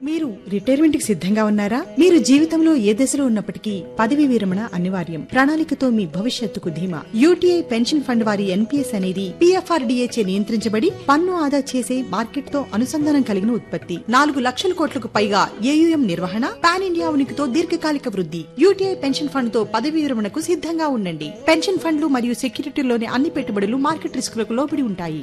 మీరు రిటైర్మెంట్ కి సిద్ధంగా ఉన్నారా మీరు జీవితంలో ఏ దశలో ఉన్నప్పటికీ పదవి విరమణ అనివార్యం ప్రణాళికతో మీ భవిష్యత్తుకు ధీమా యూటీఐ పెన్షన్ ఫండ్ వారి ఎన్పీఎస్ అనేది పీఎఫ్ఆర్డీఏచే నియంత్రించబడి పన్ను ఆదా చేసే మార్కెట్ తో అనుసంధానం కలిగిన ఉత్పత్తి నాలుగు లక్షల కోట్లకు పైగా ఏయుఎం నిర్వహణ పాన్ ఇండియా ఉనికితో దీర్ఘకాలిక వృద్ధి యూటీఐ పెన్షన్ ఫండ్ తో పదవి విరమణకు సిద్ధంగా ఉండండి పెన్షన్ ఫండ్లు మరియు సెక్యూరిటీలోని అన్ని పెట్టుబడులు మార్కెట్ రిస్కులకు లోబడి ఉంటాయి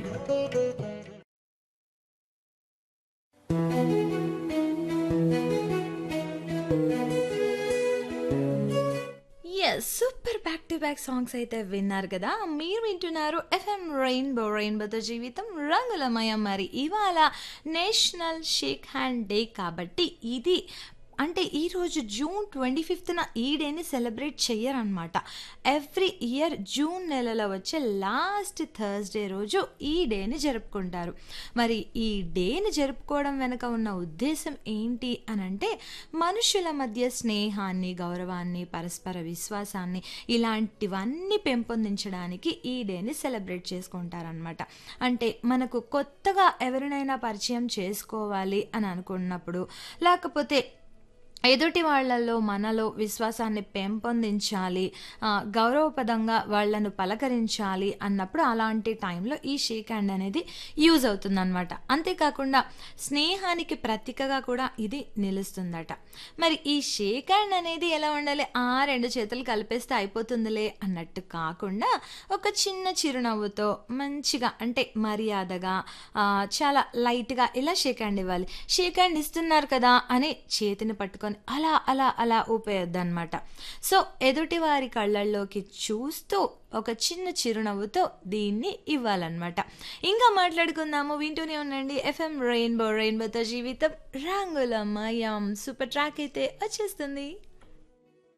yes super back to back songs అయితే విన్నారు కదా మీరు వింటున్నారు ఎఫ్ఎం రెయిన్బో రెయిన్బోతో జీవితం రంగులమయం మరి ఇవాళ నేషనల్ షేక్ హ్యాండ్ డే కాబట్టి ఇది అంటే ఈరోజు జూన్ ట్వంటీ ఫిఫ్త్న ఈ డేని సెలబ్రేట్ చెయ్యరనమాట ఎవ్రీ ఇయర్ జూన్ నెలలో వచ్చే లాస్ట్ థర్స్డే రోజు ఈ డేని జరుపుకుంటారు మరి ఈ డేని జరుపుకోవడం వెనుక ఉన్న ఉద్దేశం ఏంటి అని అంటే మనుషుల మధ్య స్నేహాన్ని గౌరవాన్ని పరస్పర విశ్వాసాన్ని ఇలాంటివన్నీ పెంపొందించడానికి ఈ డేని సెలబ్రేట్ చేసుకుంటారనమాట అంటే మనకు కొత్తగా ఎవరినైనా పరిచయం చేసుకోవాలి అని అనుకున్నప్పుడు లేకపోతే ఎదుటి వాళ్ళల్లో మనలో విశ్వాసాన్ని పెంపొందించాలి ఆ, గౌరవపదంగా వాళ్ళను పలకరించాలి అన్నప్పుడు అలాంటి టైంలో ఈ షేక్ హ్యాండ్ అనేది యూజ్ అవుతుందన్నమాట అంతేకాకుండా స్నేహానికి ప్రతీకగా కూడా ఇది నిలుస్తుందట మరి ఈ షేక్ హ్యాండ్ అనేది ఎలా ఉండాలి ఆ రెండు చేతులు కలిపేస్తే అయిపోతుందిలే అన్నట్టు కాకుండా ఒక చిన్న చిరునవ్వుతో మంచిగా అంటే మర్యాదగా ఆ, చాలా లైట్గా ఇలా షేక్ హ్యాండ్ ఇవ్వాలి షేక్ హ్యాండ్ ఇస్తున్నారు కదా అని చేతిని పట్టుకొని అలా అలా అలా ఊపేయొద్దు అనమాట సో ఎదుటి వారి కళ్ళల్లోకి చూస్తూ ఒక చిన్న చిరునవ్వుతో దీన్ని ఇవ్వాలన్నమాట ఇంకా మాట్లాడుకుందాము వింటూనే ఉండండి ఎఫ్ఎం రెయిన్బో రెయిన్బోతో జీవితం రంగులమయం సూపర్ ట్రాక్ అయితే వచ్చేస్తుంది